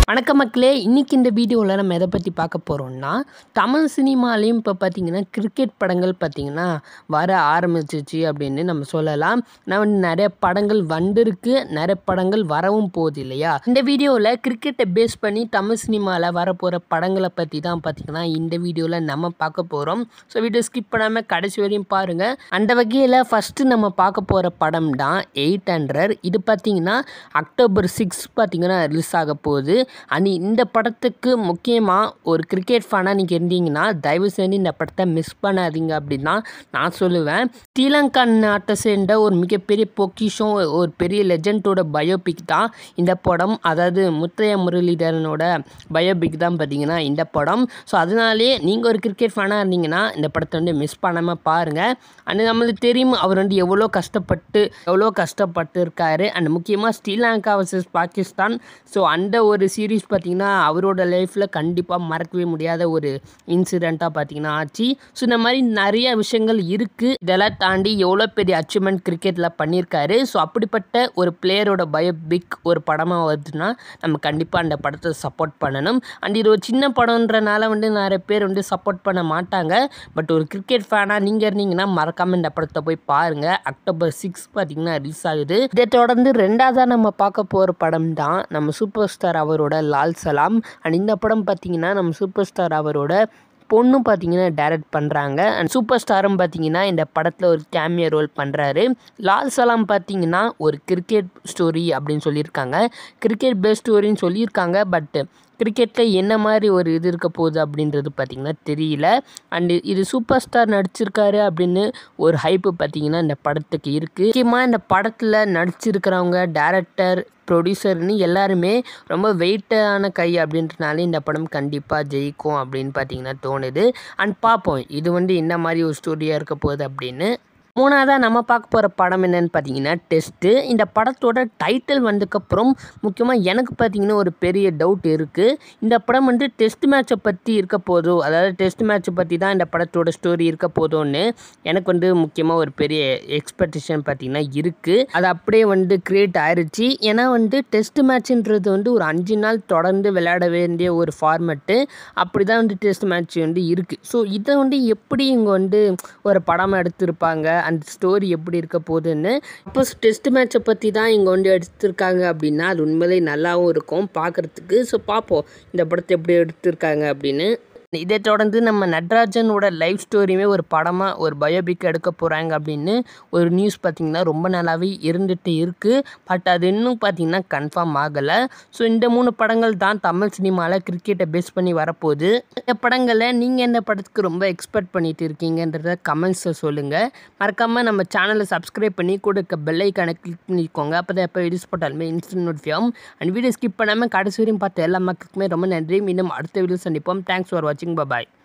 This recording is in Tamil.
வணக்கம் மக்களே இன்றைக்கி இந்த வீடியோவில் நம்ம எதை பற்றி பார்க்க போகிறோம்னா தமிழ் சினிமாலேயும் இப்போ பார்த்தீங்கன்னா கிரிக்கெட் படங்கள் பார்த்தீங்கன்னா வர ஆரம்பிச்சிச்சு அப்படின்னு நம்ம சொல்லலாம் நான் வந்து நிறைய படங்கள் வந்திருக்கு நிறைய படங்கள் வரவும் போகுது இல்லையா இந்த வீடியோவில் கிரிக்கெட்டை பேஸ் பண்ணி தமிழ் சினிமாவில் வரப்போகிற படங்களை பற்றி தான் பார்த்தீங்கன்னா இந்த வீடியோவில் நம்ம பார்க்க போகிறோம் ஸோ வீடியோ ஸ்கிப் பண்ணாமல் கடைசி வரையும் பாருங்கள் அந்த வகையில் ஃபஸ்ட்டு நம்ம பார்க்க போகிற படம் தான் எயிட் ஹண்ட்ரட் இது பார்த்தீங்கன்னா அக்டோபர் சிக்ஸ் பார்த்தீங்கன்னா ரிலீஸ் ஆக போகுது அண்ட் இந்த படத்துக்கு முக்கியமாக ஒரு கிரிக்கெட் ஃபேனாக நீங்கள் இருந்தீங்கன்னா தயவு செஞ்சு இந்த படத்தை மிஸ் பண்ணாதீங்க அப்படின்னு தான் நான் சொல்லுவேன் ஸ்ரீலங்கா நாட்டை சேர்ந்த ஒரு மிகப்பெரிய பொக்கிஷம் ஒரு பெரிய லெஜண்டோட பயோபிக் தான் இந்த படம் அதாவது முத்தைய முரளிதரனோட பயோபிக் தான் பார்த்தீங்கன்னா இந்த படம் ஸோ அதனாலே நீங்கள் ஒரு கிரிக்கெட் ஃபேனாக இருந்தீங்கன்னா இந்த படத்தை வந்து மிஸ் பண்ணாமல் பாருங்கள் அண்ட் நம்மளுக்கு தெரியும் அவர் வந்து எவ்வளோ கஷ்டப்பட்டு எவ்வளோ கஷ்டப்பட்டு இருக்காரு அண்ட் முக்கியமாக ஸ்ரீலங்கா வர்சஸ் பாகிஸ்தான் ஸோ அந்த ஒரு சீரீஸ் பார்த்திங்கன்னா அவரோட லைஃப்பில் கண்டிப்பாக மறக்கவே முடியாத ஒரு இன்சிடெண்ட்டாக பார்த்தீங்கன்னா ஆச்சு ஸோ இந்த மாதிரி நிறைய விஷயங்கள் இருக்குது இதெல்லாம் தாண்டி எவ்வளோ பெரிய அச்சீவ்மெண்ட் கிரிக்கெட்டில் பண்ணியிருக்காரு ஸோ அப்படிப்பட்ட ஒரு பிளேயரோட பயோபிக் ஒரு படமாக வருதுன்னா நம்ம கண்டிப்பாக அந்த படத்தை சப்போர்ட் பண்ணணும் அண்ட் இது ஒரு சின்ன படம்ன்றனால வந்து நிறைய பேர் வந்து சப்போர்ட் பண்ண மாட்டாங்க பட் ஒரு கிரிக்கெட் ஃபேனாக நீங்கள் இருந்தீங்கன்னா மறக்காமல் இந்த படத்தை போய் பாருங்கள் அக்டோபர் சிக்ஸ் பார்த்தீங்கன்னா ரிலீஸ் ஆகுது இதை தொடர்ந்து ரெண்டாவதாக நம்ம பார்க்க போகிற படம் தான் நம்ம சூப்பர் ஸ்டார் அவரோட லால் சலாம் அண்ட் இந்த படம் பார்த்தீங்கன்னா நம்ம சூப்பர் ஸ்டார் அவரோட பொண்ணு பார்த்தீங்கன்னா டைரக்ட் பண்ணுறாங்க அண்ட் சூப்பர் ஸ்டாரும் பார்த்தீங்கன்னா இந்த படத்தில் ஒரு கேமியோ ரோல் பண்ணுறாரு லால் சலாம் பார்த்தீங்கன்னா ஒரு கிரிக்கெட் ஸ்டோரி அப்படின்னு சொல்லியிருக்காங்க கிரிக்கெட் பேஸ்ட் ஸ்டோரின்னு சொல்லியிருக்காங்க பட் கிரிக்கெட்டில் என்ன மாதிரி ஒரு இது இருக்க போகுது அப்படின்றது பார்த்திங்கன்னா தெரியல அண்டு இது சூப்பர் ஸ்டார் நடிச்சிருக்காரு அப்படின்னு ஒரு ஹைப்பு பார்த்திங்கன்னா இந்த படத்துக்கு இருக்குது முக்கியமாக இந்த படத்தில் நடிச்சிருக்கிறவங்க டேரக்டர் ப்ரொடியூசர்னு எல்லாருமே ரொம்ப வெயிட்டான கை அப்படின்றனால இந்த படம் கண்டிப்பாக ஜெயிக்கும் அப்படின்னு பார்த்தீங்கன்னா தோணுது அண்ட் பார்ப்போம் இது வந்து என்ன மாதிரி ஒரு ஸ்டோரியாக இருக்க போகுது அப்படின்னு மூணாவதாக நம்ம பார்க்க போகிற படம் என்னென்னு பார்த்தீங்கன்னா டெஸ்ட்டு இந்த படத்தோட டைட்டில் வந்ததுக்கப்புறம் முக்கியமாக எனக்கு பார்த்தீங்கன்னா ஒரு பெரிய டவுட் இருக்குது இந்த படம் வந்து டெஸ்ட் மேட்சை பற்றி இருக்க போதோ அதாவது டெஸ்ட் மேட்சை பற்றி தான் இந்த படத்தோட ஸ்டோரி இருக்க போதோன்னு எனக்கு வந்து முக்கியமாக ஒரு பெரிய எக்ஸ்பெக்டேஷன் பார்த்தீங்கன்னா இருக்குது அது அப்படியே வந்து க்ரியேட் ஆயிடுச்சு ஏன்னா வந்து டெஸ்ட் மேட்ச்ன்றது வந்து ஒரு அஞ்சு நாள் தொடர்ந்து விளையாட வேண்டிய ஒரு ஃபார்மெட்டு அப்படி தான் வந்து டெஸ்ட் மேட்ச் வந்து இருக்குது ஸோ இதை வந்து எப்படி இங்கே வந்து ஒரு படம் எடுத்திருப்பாங்க அந்த ஸ்டோரி எப்படி இருக்க போகுதுன்னு அப்போ டெஸ்ட் மேட்சை பற்றி தான் இங்கே வந்து எடுத்திருக்காங்க அப்படின்னா அது உண்மையிலே நல்லாவும் இருக்கும் பார்க்குறதுக்கு ஸோ பார்ப்போம் இந்த படத்தை எப்படி எடுத்திருக்காங்க அப்படின்னு இதை தொடர்ந்து நம்ம நட்ராஜனோட லைஃப் ஸ்டோரியுமே ஒரு படமாக ஒரு பயோபிக் எடுக்க போகிறாங்க அப்படின்னு ஒரு நியூஸ் பார்த்திங்கன்னா ரொம்ப நாளாகவே இருந்துகிட்டு இருக்குது பட் அது இன்னும் பார்த்திங்கன்னா கன்ஃபார்ம் ஆகலை ஸோ இந்த மூணு படங்கள் தான் தமிழ் சினிமாவில் கிரிக்கெட்டை பேஸ் பண்ணி வரப்போகுது இந்த படங்களை நீங்கள் எந்த படத்துக்கு ரொம்ப எக்ஸ்பெக்ட் பண்ணிட்டு இருக்கீங்கன்றத கமெண்ட்ஸை சொல்லுங்கள் மறக்காமல் நம்ம சேனலை சப்ஸ்கிரைப் பண்ணி கூட இருக்க பெல்லைக்கான கிளிக் பண்ணிக்கோங்க அப்போ தான் எப்போ வீடியோஸ் போட்டாலுமே இன்ஸ்டன்ட் நோட்டிஃபியாகும் அண்ட் வீடியோ ஸ்கிப் பண்ணாமல் கடைசி வரையும் பார்த்த எல்லா மக்களுக்குமே ரொம்ப நன்றி மீண்டும் அடுத்த வீடியோ சந்திப்போம் தேங்க்ஸ் ஃபார் வாட்சிங் பாய்